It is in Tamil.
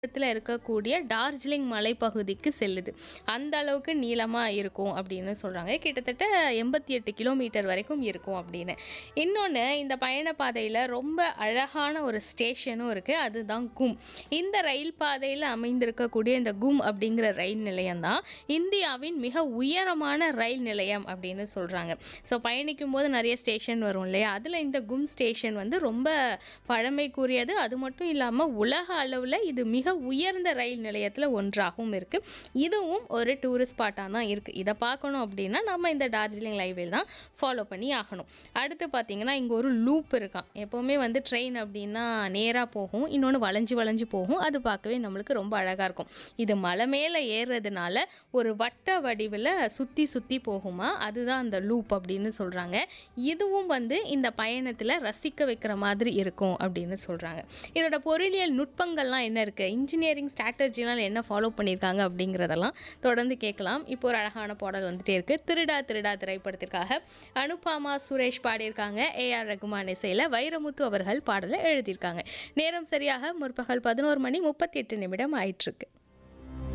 இடத்துல இருக்கக்கூடிய டார்ஜிலிங் மலைப்பகுதிக்கு செல்லுது அந்த அளவுக்கு நீளமாக இருக்கும் அப்படின்னு சொல்கிறாங்க கிட்டத்தட்ட எண்பத்தி எட்டு கிலோமீட்டர் வரைக்கும் இருக்கும் அப்படின்னு இன்னொன்று இந்த பயணப்பாதையில் ரொம்ப அழகான ஒரு ஸ்டேஷனும் இருக்குது அதுதான் கும் இந்த ரயில் பாதையில் அமைந்திருக்கக்கூடிய இந்த கும் அப்படிங்கிற ரயில் நிலையம் தான் இந்தியாவின் மிக உயரமான ரயில் நிலையம் அப்படின்னு சொல்கிறாங்க ஸோ பயணிக்கும் போது நிறைய ஸ்டேஷன் வரும் இல்லையா அதில் இந்த கும் ஸ்டேஷன் வந்து ரொம்ப பழமைக்குரியது அது மட்டும் இல்லாமல் உலக அளவில் இது மிக உயர்ந்த ரயில் நிலையத்தில் ஒன்றாகவும் இருக்குது இதுவும் ஒரு டூரிஸ்ட் ஸ்பாட்டாக தான் இருக்குது இதை பார்க்கணும் அப்படின்னா நம்ம இந்த டார்ஜிலிங் லைவேல் தான் ஃபாலோ பண்ணி ஆகணும் அடுத்து பார்த்தீங்கன்னா இங்கே ஒரு லூப் இருக்கான் எப்போவுமே வந்து ட்ரெயின் அப்படின்னா நேராக போகும் இன்னொன்று வளைஞ்சு வளைஞ்சு போகும் அது பார்க்கவே நம்மளுக்கு ரொம்ப அழகாக இருக்கும் இது மலை மேலே ஏறுறதுனால ஒரு வட்ட வடிவில் சுற்றி சுற்றி போகுமா அதுதான் அந்த லூப் அப்படின்னு சொல்கிறாங்க இதுவும் வந்து இந்த பயணத்தில் ரசிக்க வைக்கிற மாதிரி இருக்கும் அப்படின்னு சொல்கிறாங்க இதோட பொருளியல் நுட்பங்கள்லாம் என்ன இருக்குது இன்ஜினியரிங் ஸ்ட்ராட்டஜிலாம் என்ன ஃபாலோ பண்ணியிருக்காங்க அப்படிங்கிறதெல்லாம் தொடர்ந்து கேட்கலாம் இப்போ ஒரு அழகான பாடல் வந்துட்டே இருக்கு திருடா திருடா திரைப்படத்திற்காக அனுபாமா சுரேஷ் பாடியிருக்காங்க ஏஆர் ரகுமான் இசையில் வைரமுத்து அவர்கள் பாடலை எழுதியிருக்காங்க நேரம் சரியாக முற்பகல் பதினோரு மணி முப்பத்தி எட்டு நிமிடம் ஆயிட்டிருக்கு